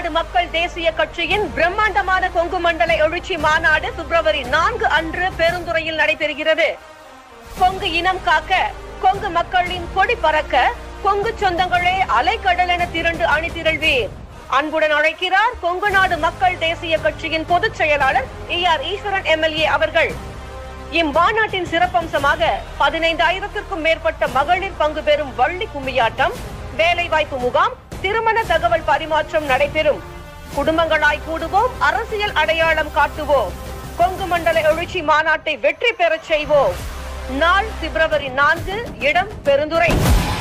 நாடு மக்கள் தேசிய கட்சியின் பிரம்மாண்டமான கொங்கு மண்டல எழுச்சி மாநாடு பிப்ரவரி நான்கு அன்று பெருந்துறையில் நடைபெறுகிறது கொங்கு இனம் காக்க கொங்கு மக்களின் கொடி பறக்க கொங்கு சொந்தங்களே அலைக்கடல் என திரண்டு அணி திரள்வீர் அன்புடன் அழைக்கிறார் கொங்கு நாடு மக்கள் தேசிய கட்சியின் பொதுச் செயலாளர் ஏ ஆர் ஈஸ்வரன் எம்எல்ஏ அவர்கள் இம்மாநாட்டின் சிறப்பம்சமாக பதினைந்தாயிரத்திற்கும் மேற்பட்ட மகளிர் பங்கு பெறும் வள்ளி கும்மியாட்டம் வேலைவாய்ப்பு முகாம் திருமண தகவல் பரிமாற்றம் நடைபெறும் குடும்பங்களாய் கூடுவோம் அரசியல் அடையாளம் காட்டுவோம் கொங்கு மண்டல எழுச்சி மாநாட்டை வெற்றி பெறச் செய்வோம் நாள் பிப்ரவரி நான்கு இடம் பெருந்துறை